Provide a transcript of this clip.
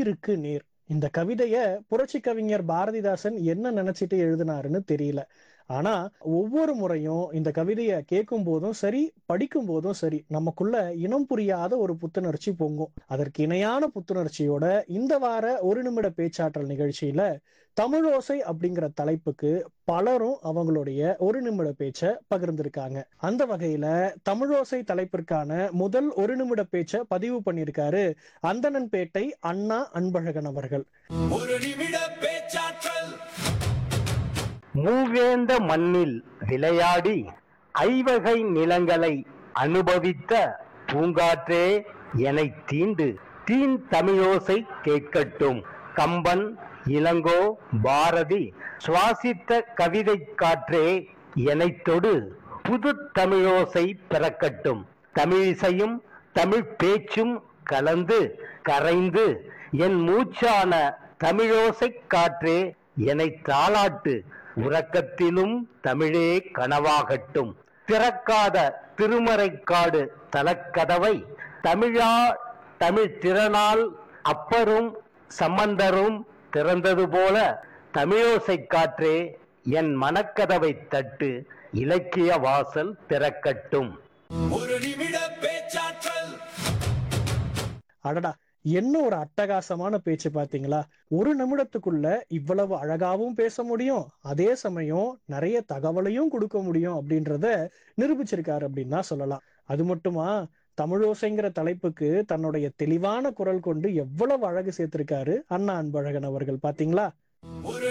உயிருக்கு நேர் இந்த கவிதைய புரட்சி கவிஞர் பாரதிதாசன் என்ன நினைச்சிட்டு எழுதினாருன்னு தெரியல ஆனா ஒவ்வொரு முறையும் இந்த கவிதைய கேட்கும் போதும் சரி படிக்கும் போதும் சரி நமக்குள்ள இனம் புரியாத ஒரு புத்துணர்ச்சி பொங்கும் அதற்கு இணையான புத்துணர்ச்சியோட இந்த வார ஒரு நிமிட பேச்சாற்றல் நிகழ்ச்சியில தமிழோசை அப்படிங்கிற தலைப்புக்கு பலரும் அவங்களுடைய ஒரு நிமிட பேச்ச பகிர்ந்திருக்காங்க அந்த வகையில தமிழோசை தலைப்பிற்கான முதல் ஒரு நிமிட பேச்ச பதிவு பண்ணியிருக்காரு அந்தணன்பேட்டை அண்ணா அன்பழகன் அவர்கள் ஒரு நிமிட பேச்சாற்றல் மூவேந்த மண்ணில் விளையாடி ஐவகை நிலங்களை அனுபவித்த பூங்காற்றே எனை தீண்டு தீன் தமிழோசை கேட்கட்டும் கம்பன் இளங்கோ பாரதி சுவாசித்த கவிதை காற்றே எனைத் தொடு புது தமிழோசை பிறக்கட்டும் தமிழிசையும் தமிழ் பேச்சும் கலந்து கரைந்து என் மூச்சான தமிழோசை காற்றே என்னை தாளாட்டு உறக்கத்திலும் தமிழே கனவாகட்டும் திறக்காத திருமறைக்காடு தலக்கதவை தமிழா தமிழ் திறனால் அப்பரும் சம்பந்தரும் திறந்தது போல தமிழோசை காற்றே என் மனக்கதவை தட்டு இலக்கிய வாசல் திறக்கட்டும் ஒரு நிமிட பேச்சாற்றல் அடடா என்ன ஒரு அட்டகாசமான பேச்சு பாத்தீங்களா ஒரு நிமிடத்துக்குள்ள இவ்வளவு அழகாவும் பேச முடியும் அதே சமயம் நிறைய தகவலையும் கொடுக்க முடியும் அப்படின்றத நிரூபிச்சிருக்காரு அப்படின்னு தான் சொல்லலாம் அது மட்டுமா தமிழோசைங்கிற தலைப்புக்கு தன்னுடைய தெளிவான குரல் கொண்டு எவ்வளவு அழகு சேர்த்திருக்காரு அண்ணா அன்பழகன் அவர்கள் பாத்தீங்களா ஒரு